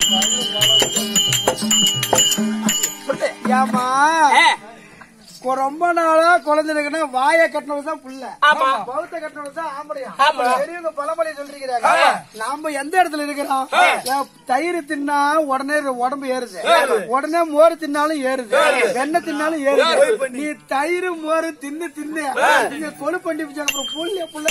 ஏமா ஏ, ரொம்ப நாளா குழந்தை இருக்குன்னா வாய கட்டினவங்க தான் புள்ள ஆமா. பௌத்த கட்டினவங்க தான் ஆம்பளையா ஆமா. பெரியவங்க பழமொழி சொல்லிருக்கிறாங்க நாம எந்த இடத்துல இருக்கிறோம் ஏன் தயிர் தின்னா உடனே உடம்பு ஏறுது உடனே மோர் தின்னாலும் ஏறுது வெண்ணெய் தின்னாலும் ஏறுது நீ தயிர் மோர் தின்னு தின்னு நீங்க கொழு பண்ணி வச்சாங்க அப்புறம் புள்ள புள்ள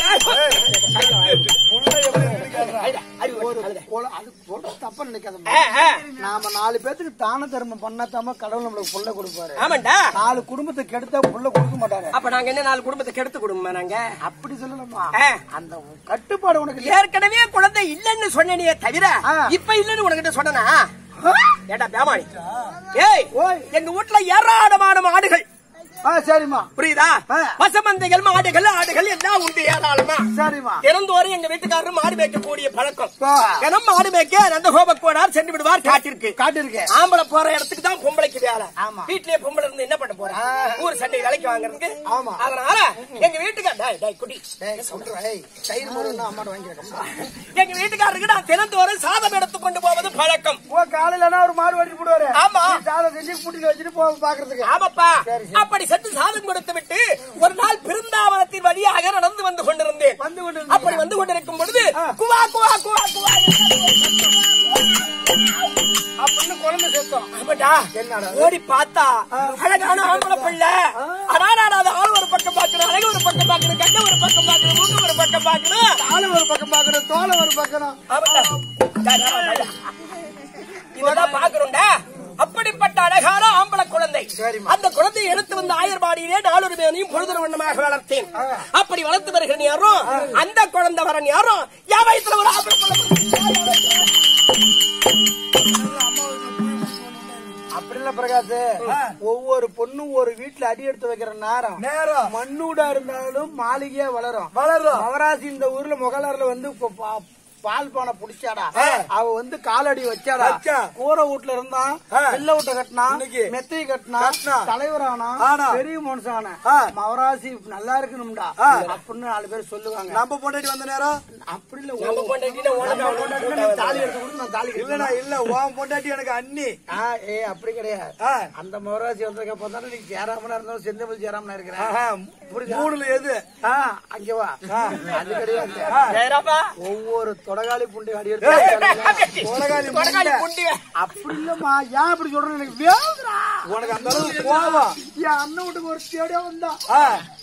ஒரு கொழு- அது சொல்றது தப்பா நினைக்காதம்மா ஏ, ஏ, நாம நாலு பேத்துக்கு தான தர்மம் பண்ணாதாம கடவுள் நம்மளுக்கு புள்ள கொடுப்பாரு ஆமாண்டா நாலு குடும்பத்தை கெடுத்தா புள்ள கொடுக்க மாட்டாரு அப்ப நாங்க என்ன நாலு குடும்பத்தை கெடுத்து கொடுமா நாங்க அப்படி சொல்லலாமா ஆ. அந்த கட்டுப்பாடு உனக்கு இல்ல. ஏற்கனவே குழந்தை இல்லைன்னு சொன்னே தவிர ஆ. இப்ப இல்லைன்னு உனக்கிட்ட சொன்னா ஏடா பேமானி ஏய் ஓய். எங்க வீட்டுல ஏராளமான மாடுகள் ஆ சரிம்மா புரியுதா ஆ. பசமந்தைகள் மாடுகள் ஆடுகள் எல்லாம் உண்டு ஏராளமா சரிம்மா தினந்தோறும் எங்க வீட்டுக்காரர் மாடு மேய்க்கக்கூடிய பழக்கம் ஆ. தினம் மாடு மேய்க்க நந்த கோபக்கோடார் சென்று விடுவார் காட்டிற்கு காட்டிருக்கேன் ஆம்பளை போற இடத்துக்கு தான் பொம்பளைக்கு வேலை ஆமா. வீட்லயே பொம்பளை இருந்து என்ன பண்ண போறா ஊர் சண்டை விலைக்கு வாங்குறதுக்கு ஆமா. அதனால எங்க வீட்டுக்கார டேய், டேய், குடி சொல்றேன் ஏய், தயிர் மோருன்னா அம்மாட்ட வாங்கிக்கிறேன் எங்க வீட்டுக்காரருக்கு நான் தினந்தோறும் சாதம் எடுத்து கொண்டு போவது பழக்கம் ஓ காலையிலனா ஒரு மாடு வண்டி போடுவாரு ஆமா. நீ சாதம் செஞ்சு கூட்டிட்டு வச்சுட்டு போ பாக்குறதுக்கு ஆமாப்பா சரி, சரி. அப்படி சற்று சாதம் கொடுத்து விட்டு ஒரு நாள் பிருந்தாவனத்தின் வழியாக நடந்து வந்து கொண்டிருந்தேன் வந்து கொண்டு அப்படி வந்து கொண்டிருக்கும் பொழுது ஆ. குவா குவா குவா குவா அப்படின்னு குழந்தை சேர்த்தோம் ஆமாடா என்னடா? ஓடி பார்த்தா அழகான ஆம்பளை பிள்ளை அடாடா அது ஆள் ஒரு பக்கம் பாக்கணும் அழகு ஒரு பக்கம் பாக்கணும் கண்ண ஒரு பக்கம் பாக்கணும் மூக்கு ஒரு பக்கம் பாக்கணும் தாளை ஒரு பக்கம் பாக்கணும் தோலை ஒரு பக்கம் ஆமாடா. டா, டா, டா, டா. இதெல்லாம் பாக்குறோம்டா அப்படிப்பட்ட அழகான ஆம்பளை குழந்தை சரிம்மா. அந்த குழந்தையை எடுத்து வந்த ஆயர்பாடியிலே நாலொரு மேனையும் பொழுது வண்ணமாக வளர்த்தேன் அப்படி வளர்த்து வருகிற யாரும் அந்த குழந்தை வரன் யாரும் என் வயசுல ஒரு ஆம்பளை குழந்தை அப்படி இல்ல பிரகாஷ் ஒவ்வொரு பொண்ணும் ஒரு வீட்டுல அடி எடுத்து வைக்கிற நேரம் நேரம் மண்ணூடா இருந்தாலும் மாளிகையா வளரும் வளரும். மகராசி இந்த ஊர்ல முகலாறுல வந்து இப்ப பா- பால் பானை புடிச்சாடா ஆ. அவ வந்து காலடி வச்சாடா வச்சா. கூரை வீட்டுல இருந்தான் ஆ. வெள்ள வீட்டை கட்டினா இன்னைக்கு. மெத்தையை கட்டினா கட்டினா. தலைவர் ஆனா ஆனா. பெரிய மனுஷன் ஆனா ஆ. மகராசி நல்லா இருக்கணும்டா ஆ. அப்படின்னு நாலு பேர் சொல்லுவாங்க நம்ம பொண்டாட்டி வந்த நேரம் அப்படி இல்ல நம்ம உன் பொண்டாட்டினா உனக்கு நம்ம அவனுக்கு பொண்டாட்டினா நீ தாலி எடுத்து கொடுத்து நான் தாலி இல்லடா கட்டணும். இல்ல உன் பொண்டாட்டி எனக்கு அண்ணி ஆ, ஏய் அப்படி கிடையாது ஆ. அந்த மகராசி வந்ததுக்கு அப்புறம் தானே நீ சேராமனா இருந்தாலும் செந்தமிழ் சேராமனா இருக்கிற ஆஹா, புரியுதா? மூணுல எது ஆ, அங்க வா அது கிடையாது ஜெயராமா ஒவ்வொரு தொடகாலி புண்டி அடி ஏய், எடுத்து கொடகாலி கொடகாலி முண்டை. புண்டி அப்படி இல்லம்மா ஏன் அப்படி சொல்றேன் எனக்கு வேகுதுடா. உனக்கு அந்த அளவுக்கு கோவம் என் அண்ணன் வீட்டுக்கு ஒரு தேடியா வந்தா ஆ,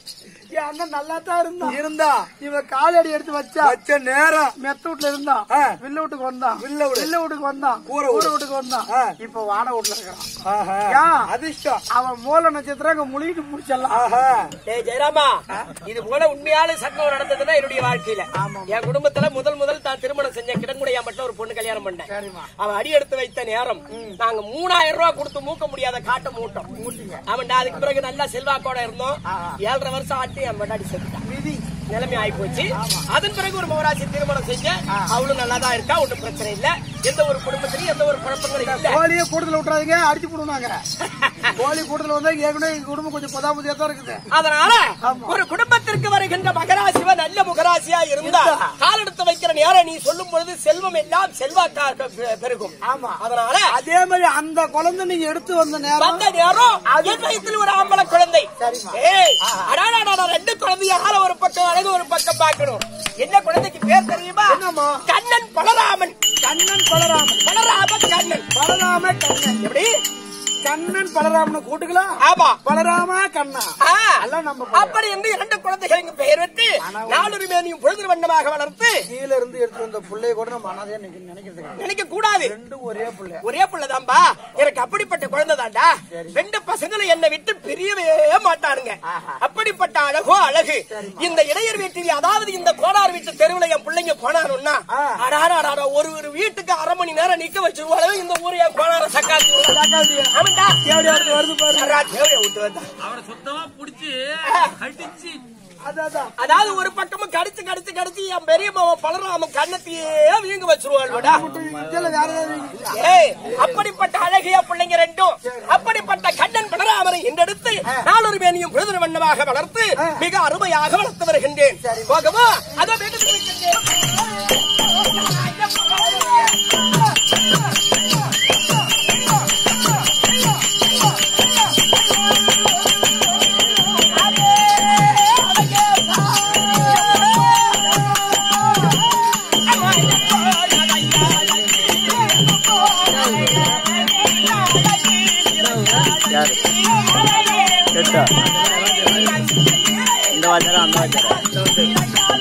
என் அண்ணன் நல்லா தான் இருந்தான் இருந்தா இவன் காலடி எடுத்து வச்சா வச்ச நேரம் மெத்த வீட்டுல இருந்தான் ஆ. வில்ல வீட்டுக்கு வந்தான் வில்ல வீடு. வில்ல வீட்டுக்கு வந்தான் கூரை கூரை வீடு. வீட்டுக்கு வந்தான் ஆ. இப்ப வாட வீட்டுல இருக்கிறான் ஆஹா, ஏன்? அதிர்ஷ்டம் அவன் மூல நட்சத்திரம் அங்க முழுகிட்டு முடிச்சிடலாம் ஆஹா டேய் ஜெயராமா இது போல உண்மையான சம்பவம் நடந்ததுன்னா என்னுடைய வாழ்க்கையில என் குடும்பத்துல முதல் முதல் தான் திருமணம் செஞ்ச கிடங்குடையா மட்டும் ஒரு பொண்ணு கல்யாணம் பண்ணேன் சரிம்மா அவன் அடி எடுத்து வைத்த நேரம் நாங்க மூணாயிரம் ரூபாய் கொடுத்து மூக்க முடியாத காட்ட மூட்டோம் அவன் அதுக்கு பிறகு நல்லா செல்வாக்கோட இருந்தோம் ஏழரை வருஷம் ஆட்டி என் முன்னாடி செத்துட்டான் விதி நிலைமை ஆகி போச்சு அதன் பிறகு ஒரு மகராசி திருமணம் செஞ்ச அவளும் நல்லா தான் இருக்கா ஒன்றும் பிரச்சனை இல்ல எந்த ஒரு குடும்பத்திலையும் எந்த ஒரு குழப்பங்களும் இல்ல கோழியே கூட்டத்துல விட்டுறாதீங்க அடிச்சு போடுவாங்க கோழி கூட்டத்துல வந்தா ஏற்கனவே எங்க குடும்பம் கொஞ்சம் பதாபதியா தான் இருக்குது அதனால ஆமா. ஒரு குடும்பத்திற்கு வருகின்ற மகராசிவ நல்ல முகராசியா இருந்தா கால் எடுத்து வைக்கிற நேரம் நீ சொல்லும் பொழுது செல்வம் எல்லாம் செல்வாக்காக பெ- பெருகும் ஆமா அதனால அதே மாதிரி அந்த குழந்தை நீங்க எடுத்து வந்த நேரம் வந்த நேரம் என் வயித்துல ஒரு ஆம்பளை குழந்தை சரிம்மா. ஏய் அடாடாடா ரெண்டு குழந்தைய ஆள ஒரு பக்கம் அழகு ஒரு பக்கம் பார்க்கணும் என்ன குழந்தைக்கு பேர் தெரியுமா என்னம்மா? கண்ணன் பலராமன் கண்ணன் பலராமன் பலராமன் கண்ணன் பலராம கண்ணன் எப்படி கண்ணன் பலராமனை கூட்டுக்கலாம் ஆமா பலராமா கண்ணா ஆ, எல்லாம் நம்ம அப்படி என்று இரண்டு குழந்தைகளுக்கு பெயர் வைத்து நாலொரு மேனியும் பொழுது வண்ணமாக வளர்த்து கீழ இருந்து எடுத்து வந்த பிள்ளைய கூட நம்ம அனாதையா நிக்க- நினைக்கிறது கிடையாது. நினைக்க கூடாது ரெண்டும் ஒரே பிள்ளை ஒரே பிள்ளைதான்பா எனக்கு அப்படிப்பட்ட குழந்தை தான்டா ரெண்டு பசங்களும் என்னை விட்டு பிரியவே மாட்டாருங்க அப்படிப்பட்ட அழகோ அழகு இந்த இடையர் வீட்டில் அதாவது இந்த கோடார் வீட்டு தெருவுல என் பிள்ளைங்க போனாருன்னா அடாடா அடாடா, ஒரு ஒரு வீட்டுக்கு அரை மணி நேரம் நிக்க வச்சிருவாளோ இந்த ஊர் என் கோடார சக்காத்தி ஆமாண்டா தேவடியா இருந்து வருது பாரு அடா, தேவையை விட்டு வந்தா அவனை சுத்தமா புடிச்சு கடிச்சு அதான் அதான். அதாவது ஒரு பக்கமும் கடிச்சு கடிச்சு கடிச்சு என் பெரிய மாவன் பலராம கண்ணத்தையே வீங்க வச்சிருவாள்டா இதுல வேற ஏதாவது இருக்குதா? ஏய் அப்படிப்பட்ட அழகிய பிள்ளைங்க ரெண்டும் அப்படிப்பட்ட கண்ணன் பலராமரை இன்றெடுத்து நாளொரு மேனியும் விழுதுற வண்ணமாக வளர்த்து மிக அருமையாக வளர்த்து வருகின்றேன் போகவா அதை வேண்டுதல் வைக்கின்றேன் யாரு செட்டா இந்த வாச்சாரா அந்த வாச்சாரா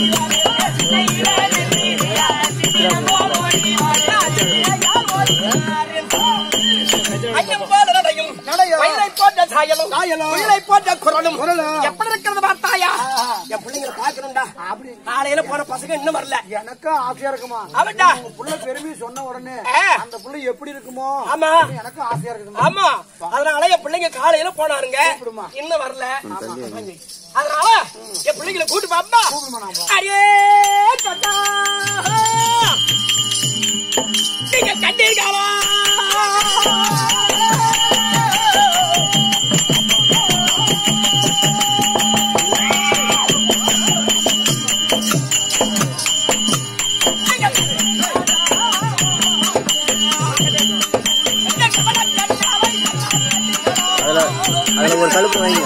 ஐயம் போல நடையும் நடையும். மயிலை போன்ற சாயலும் சாயலும். முயலை போன்ற குரலும் குரலும். எப்படி இருக்கிறது பார்த்தாயா என் பிள்ளைங்களை பாக்கணும்டா அப்படி காலையில போன பசங்க இன்னும் வரல எனக்கும் ஆசையா இருக்குமா அவன்டா உங்க புள்ள பெருமையை சொன்ன உடனே ஆ. அந்த புள்ள எப்படி இருக்குமோ ஆமா. அப்படி எனக்கும் ஆசையா இருக்குமா ஆமா அதனால என் பிள்ளைங்க காலையில போனாருங்க கூப்பிடுமா. இன்னும் வரல அதனால என் பிள்ளைங்களை கூட்டு பாப்பா கூப்பிடுமா நாம. அடே கண்ணா நீங்க கண்டீர்களா அதுல அதுல ஒரு கழுப்பு வைங்க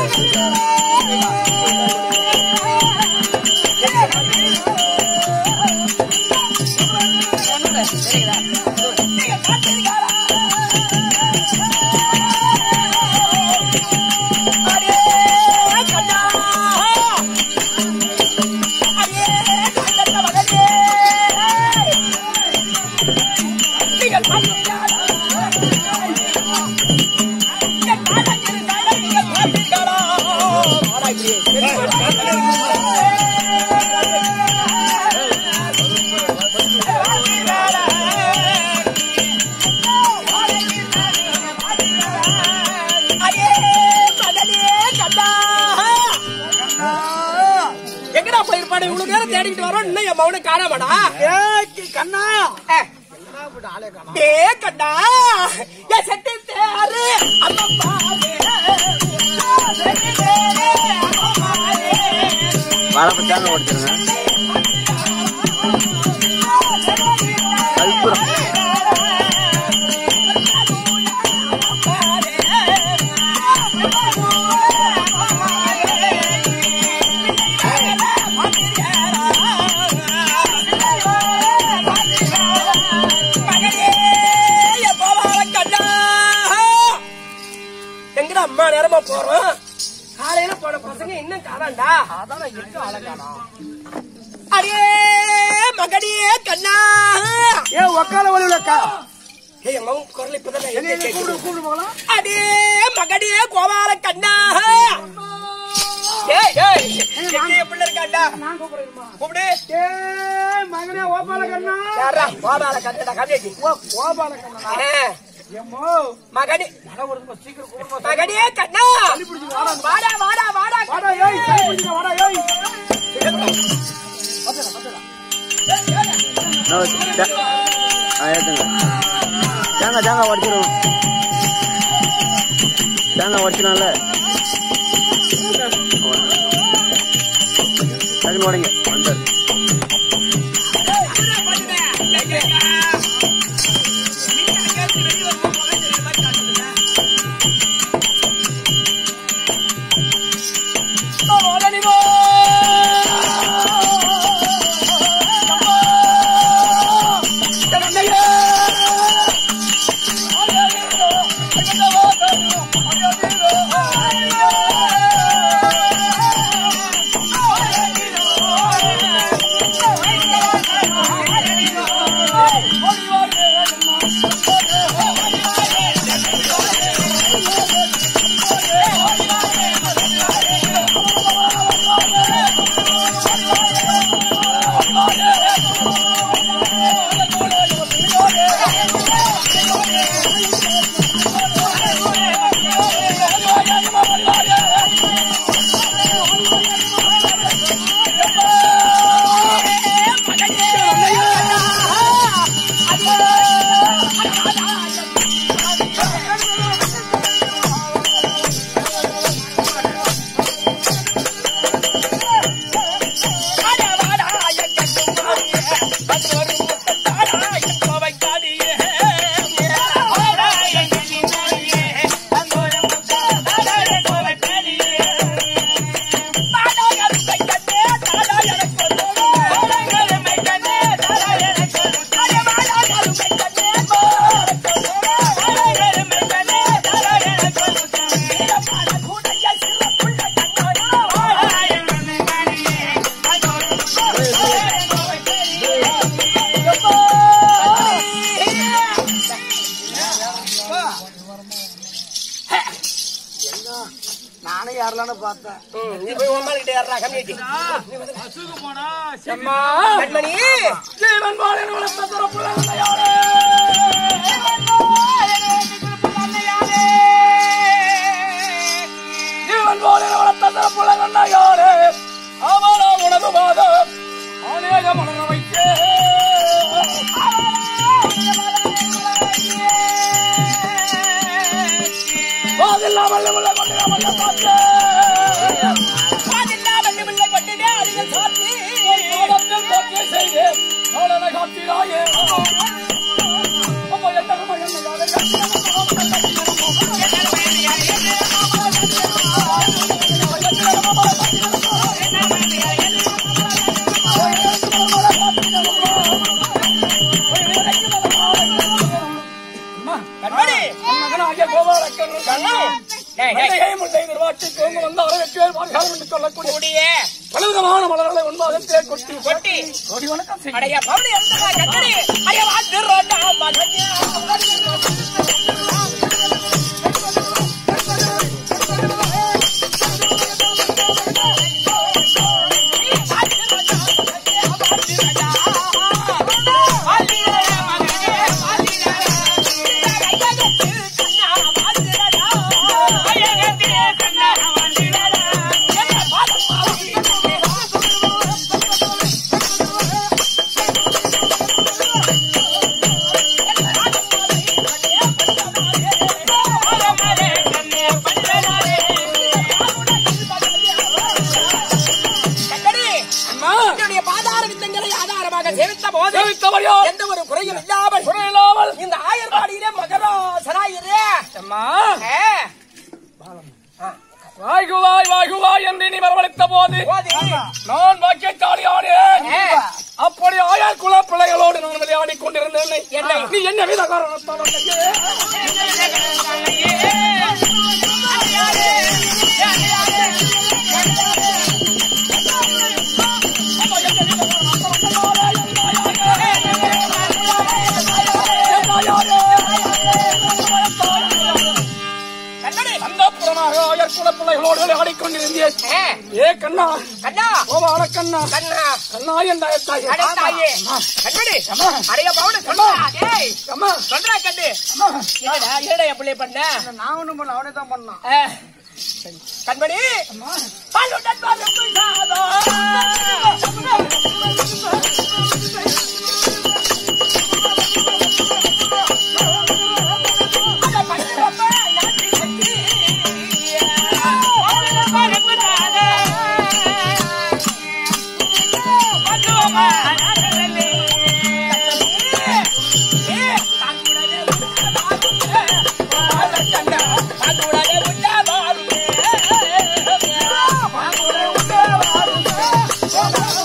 எங்கடா போயிருப்பாடு இவ்வளவு நேரம் தேடிக்கிட்டு வரோம் இன்னும் என் மவனை காணாமடா ஏய், கண்ணா ஏ, ஏ கண்ணா ஏ செட்டு தேரு அம்மா வாழைப்ப தேங்காய் உடைச்சிருங்க கல்புரம் எங்கடா அம்மா நேரமா போறோம் காலையில போன பசங்க இன்னும் காணாண்டா அதான் இருக்க அழகானா அடியே மகடியே கண்ணா ஏ ஒக்கால வழியில கா ஏய் மகன் குரல் இப்பதான் நான் என்ன எங்க கூப்பிடு கேக்குது? கூப்பிடு போகலாம் அடே மகடியே கோபால கண்ணா ஏய் ஏய் எங்க பிள்ளை இருக்காண்டா நான் கூப்பிடுறேம்மா கூப்பிடு ஏ மகனே ஓபால கண்ணா யாரா கோபால கண்ணடா கவியக்கு ஓ கோபால கண்ணா எம்மோ மகடி நட ஒரு சீக்கிரம் கூப்பிடுமா மகடியே கண்ணா வாடா வாடா வாடா வாடா ஏய் கை பிடிங்க வாடா ஏய் நான் தே- ஆ ஏத்துங்க தேங்காய் தேங்காய் உடைச்சிரும் தேங்காய் உடைச்சினால டக்குனு உடைங்க வந்தார் வாடா வாடா பக்கம் யாரெல்லாம் பார்த்தேன் ம், நீ போய் உன் மேல கிட்ட ஏறுடா, கம்மியாச்சு. அசுகு போனா அம்மா கண்மணி ஜீவன் வாழின் வளர்த்த தரப்புல யாரே ஜீவன் வாழின் வளர்த்த தரப்புல யாரே அவளா உனது பாதம் அநேக மலர வைத்தே வாதில்லாமல் உள்ள கொண்டிராமல் பார்த்தேன் பாதில்லா வெள்ளி வெள்ளை கொட்டினே அடிகள் சாத்தி. பாதத்தில் போக்கே செய்து அவளனை காத்திராயே அப்போ என்ன என்ன யாரை கண்மணி மகனாகிய கோபாலக்கண்ணன் கண்ணு. டேய், டேய். மல்லிகை முல்லை நிர்வாகி கோங்கு வந்த வரவேற்று வாழ்காலம் என்று சொல்லக்கூடிய கூடியே பலவிதமான மலர்களை உண்பாகத்தே கொட்டி கொட்டி கொடி வணக்கம் செய்யும் அடைய பவுனி இருந்ததா கண்மணி அடைய வாழ்ந்துறோண்டா மகனே கண்மணி என்னுடைய பாதார வித்தங்களை ஆதாரமாக சேவித்த போது சேவித்தவர் யார்? எந்த ஒரு குறையும் இல்லாமல் குறையில்லாமல் இந்த ஆயர்பாடியிலே மகராசனாயிரே அம்மா ஆ, வாய்குவாய் வாய்குவாய் என்று நீ வரவழைத்த போது போதி. நான் வாக்கியச்சாடி ஆடினேன் ஆ, அப்படி ஆயார் குல பிள்ளைகளோடு நான் விளையாடி கொண்டிருந்தேன் என்னை? நீ என்ன வித காரணத்தால் வந்தீங்க? கண்மணி அந்த புறமாக ஆயார் குல பிள்ளைகளோடு விளையாடி கொண்டிருந்தேன் ஆ, ஏ கண்ணா கண்ணா கோபால கண்ணா கண்ணா கண்ணா என் தாயே அடே தாயே கண்மணி அம்மா. அடைய பவுன சொல்றா ஏய் அம்மா சொல்றா கண்ணு என்னடா என்னடா என் பிள்ளை பண்ண நான் ஒண்ணும் பண்ணல அவனே தான் பண்ணான் ஆ, கண்மணி பாலுடன் பாலும் சாதா. அட பையனப்பா, நாட்டி கட்டி. பாலுடன் பாலும் சாதா. பத்துவமா, நாட்டலே. ஏ, தாங்குடனே உள்ள வாருமே. பாலக்கண்டா, தாங்குடனே உள்ள வாருமே. தாங்குடனே உள்ள வாருமே.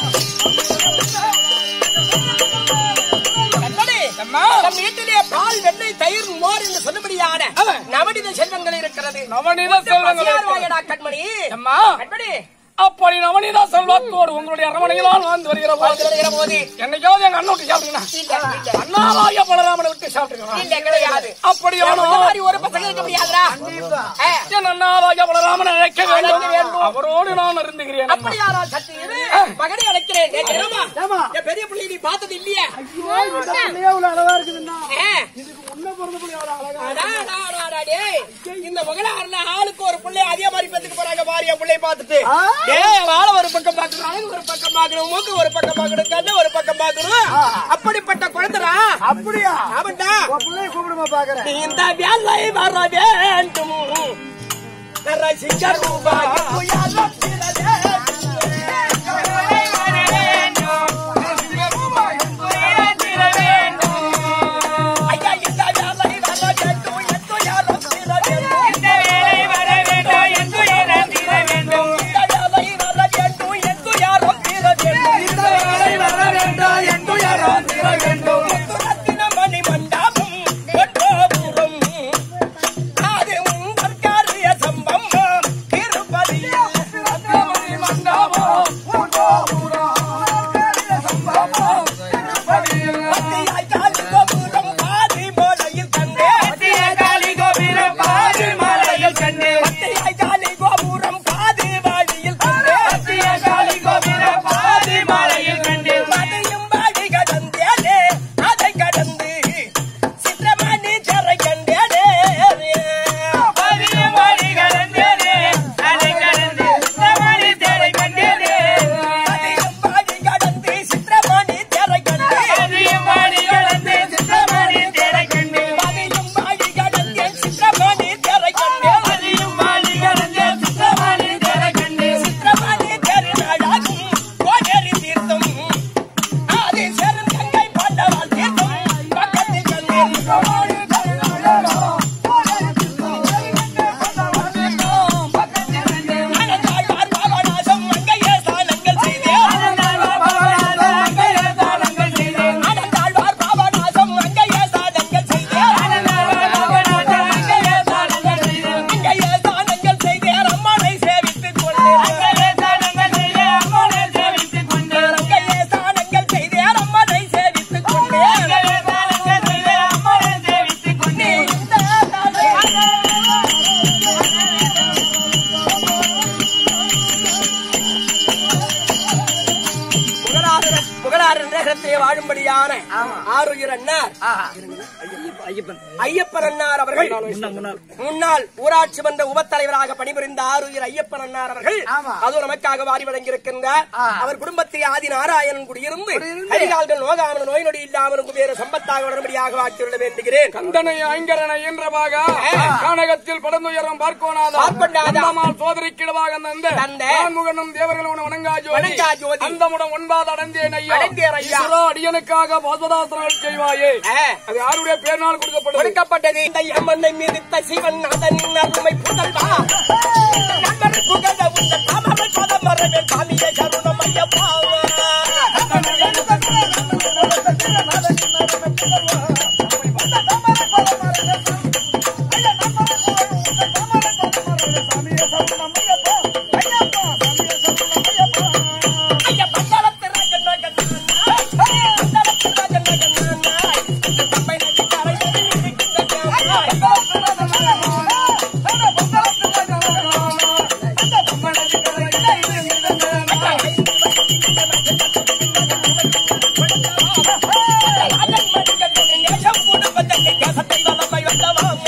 கண்மணி, நம் வீட்டிலே பால் வெண்ணெய் தயிர் மோர் என்று சொல்லும்படியான நவநீத செல்வங்கள் இருக்கிறது நவநீத செல்வங்கள் பசியார் வாயடா கண்மணி அம்மா கண்மணி அப்படி நவநீத செல்வத்தோடு உங்களுடைய அரமனையில் தான் வாழ்ந்து வருகிற போது வாழ்ந்து வருகிற போது என்னைக்காவது எங்க அண்ணன் விட்டு சாப்பிட்டீங்கன்னா இல்ல, இல்ல. அண்ணாவாய பலராமனை விட்டு சாப்பிட்டுக்கலாம் இல்ல, கிடையாது அப்படியானோ இந்த மாதிரி ஒரு பசங்க இருக்க முடியாதுடா ஆ, என் அண்ணாவாய பலராமனை அழைக்க அழைக்க வேண்டும் வேண்டும். அவரோடு நான் இருந்துகிறேன் அம்மா. அப்படியாரா சற்று இரு மகனை அழைக்கிறேன் டேய், தெரியுமா? ஏம்மா? என் பெரிய பிள்ளை நீ பார்த்தது இல்லையே ஐயோ இந்த பிள்ளையே இவ்வளவு அழகா இருக்குதுன்னா ஆ, இதுக்கு முன்ன பிறந்த பிள்ளை எவ்வளவு அழகா அடா, அடா, அடா, அடா, டேய். இந்த மகளாறுல ஆளுக்கு ஒரு பிள்ளை அதே மாதிரி பெத்துக்கு போறாங்க பாரு என் பிள்ளைய பார்த்துட்டு ஆ? டேய் வாழ ஒரு பக்கம் பாக்கணும் அழகு ஒரு பக்கம் பாக்கணும் மூக்கு ஒரு பக்கம் பாக்கணும் கண்ணு ஒரு பக்கம் பாக்கணும் அப்படிப்பட்ட குழந்தைடா அப்படியா ஆமாண்டா உன் பிள்ளைய கூப்பிடுமா பாக்குறேன் நீ இந்த வேலை வர வேண்டும் ரசிக்க ரூபாய் புயலும் ஐயா இந்த வேலை வர வேண்டும் என்று யாரும் தீர வேண்டும் இந்த வேலை வர வேண்டும் என்று யாரும் தீர வேண்டும் இந்த வேலை வர வேண்டும் என்று யாரும் தீர வேண்டும் இந்த வேலை வர வேண்டும் என்று யாரும் தீர வேண்டும் ரத்தின மணி மண்டபம் ஒன்றோபுரம் அது உங்கள் காரிய சம்பம் திருப்பதி ரத்தின மணி ஆருயிர் அண்ணார் ஐயப்பன் ஐயப்பன் அண்ணார் அவர்கள் முன்னாள் முன்னாள் ஊராட்சி மன்ற உபத்தலைவராக பணிபுரிந்த ஆருயிர் ஐயப்பன் அண்ணார் அவர்கள் ஆமா. அது நமக்காக வாரி வழங்கியிருக்கின்றார் அவர் குடும்பத்தை ஆதி நாராயணன் குடியிருந்து கரிகால்கள் நோகாமல் நோய் நொடி இல்லாமல் குபேர சம்பத்தாக வளரும்படியாக ஆக்கியுள்ள வேண்டுகிறேன் கந்தனை ஐங்கரனை என்றவாக கானகத்தில் படந்துயரம் பார்க்கோனாதா பார்க்கோனாதா. அந்தமால் சோதரி கிழவாக தந்த தந்த. நான்முகனும் தேவர்கள் உன வணங்கா வணங்கா ஜோதி ஜோதி. அந்தமுடன் ஒன்பது அடைந்தேன் ஐயா அடைந்தேன் ஐயா. ஈஸ்வரா, அடியனுக்காக பாஸ்வதாசனங்கள் செய்வாயே ஆ. அது யாருடைய பேர்னால் கொடுக்கப்படுது கொடுக்கப்பட்டது இந்த யமனை மிதித்த சிவன் அதனின் அருமை புதல்வா நகர் புகழ உந்த தாமரை பதம் மரவே சாமியே கருணம் ஐயப்பா ஐயா பந்தாளத்து ராஜன் மகன் பந்தாளத்து ராஜன் மகன் தம்மை நதி கரையில் இருக்கின்ற நேசம் குடும்பத்தை தேசத்தை வளமை வந்தவாங்க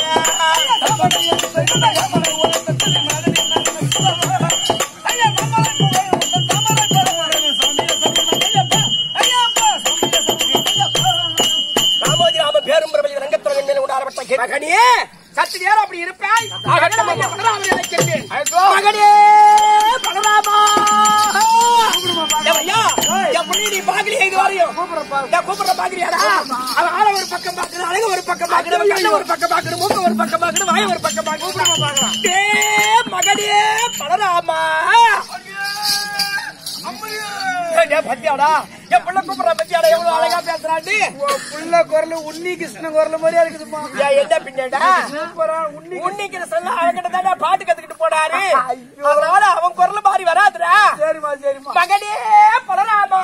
ராமோஜி ராம பேரும் பிரபல ரங்கத்துறை மேல உண்டாரப்பட்ட கே- மகனே சத்து நேரம் அப்படி இருப்பாய் மகனே, பலராமனை அழைக்கின்றேன். மகனே பலராமா எவையா? என் புள்ளி நீ பாக்கலையா இது வரையும்? நான் கூப்பிடுற பாக்குறியாடா? அவன் ஆள ஒரு பக்கம் பாக்குறான், அழக ஒரு பக்கம் பாக்குறான், கண்ண ஒரு பக்கம் பாக்குறான், மூக்க ஒரு பக்கம் பாக்குறான், வாய ஒரு பக்கம் பாக்குறான். டேய், மகனே பலராமா டேய், பத்தியாடா என் புள்ள கூப்பிடுற பத்தியாடா எவ்வளவு அழகா பேசுறான்னு புள்ள குரல் உன்னி கிருஷ்ண குரல் மாதிரியா இருக்குதுமா ஏன் என்ன பின்னடா சூப்பரா உன்னி உன்னிக்கிற சொல்ல அவங்கிட்ட தானே பாட்டு கத்துக்கிட்டு போனாரு அதனால அவன் குரல் மாதிரி வராதுடா சரிம்மா சரிம்மா மகனே பலராமா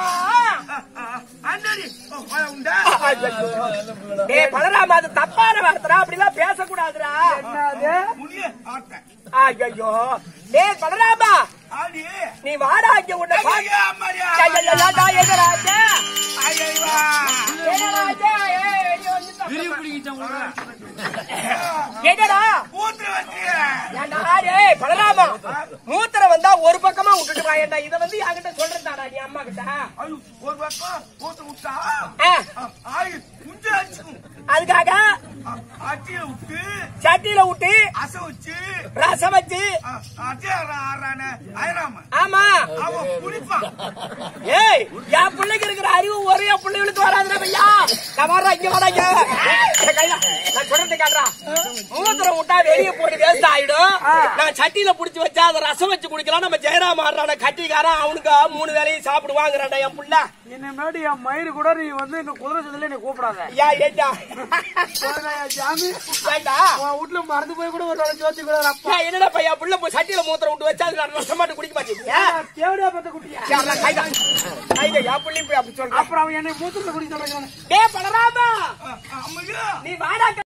டேய் பலராமா அது தப்பான வார்த்தைடா அப்படிலாம் பேசக்கூடாதுடா என்னது ஐயோ டேய் பலராமா நீ வாடா இங்க உன்னை பாக்க- ஐயையோ, ஏன்டா, எங்க ராஜா? எங்க ராஜா? ஏய், இங்க வந்துட்டா. என்னடா ஏன்டா, டேய், பலராமா மூத்திரம் வந்தா ஒரு பக்கமா விட்டுட்டு வாயேண்டா இத வந்து என்கிட்ட சொல்றதாடா நீ அம்மா கிட்ட ஒரு பக்கம் ஊத்து விட்டா ஆ, ஆயு குஞ்சு அடிச்சுக்கும் அதுக்காக அட்டியை விட்டு சட்டியில விட்டு அசை வச்சு ரசம் வச்சு அட்டை ஆறான ஆயிராம ஆமா அவன் குடிப்பான் ஏய் என் பிள்ளைக்கு இருக்கிற அறிவு ஒரே பிள்ளைகளுக்கு வராதுடா பையா நான் வர்றேன் இங்க வராங்க நான் சொல்றது கேட்றா மூத்திரம் விட்டா வெளியே போட்டு வேஸ்ட் ஆயிடும் நான் சட்டியில புடிச்சு வச்சா அதை ரசம் வச்சு குடிக்கலாம் நம்ம ஜெயராம் ஆடுறான கட்டிக்காரன் அவனுக்கு மூணு வேலையும் சாப்பிடுவாங்கிறான்டா என் புள்ள இனிமேட்டு என் மயிறு கூட நீ வந்து இந்த குதிரை சந்தில நீ கூப்பிடாத யா ஏண்டா போடா, என் சாமி ஏண்டா உன் வீட்டுல மறந்து போய் கூட ஒரு வேளை ஜோதி கூட அப்பா ஏய், என்னடா பையா புள்ள போய் சட்டியில மூத்திரம் விட்டு வச்சா அது ரசம் மட்டும் குடிக்க மாட்டேங்க தேவடியா பத்த குட்டியா கைதா கைதா என் புள்ளையும் போய் அப்படி சொல்றான் அப்புறம் அவன் என்னை மூத்திரத்தை குடிக்க சொல்றான் டே பலராமா அம்மையா நீ வாடா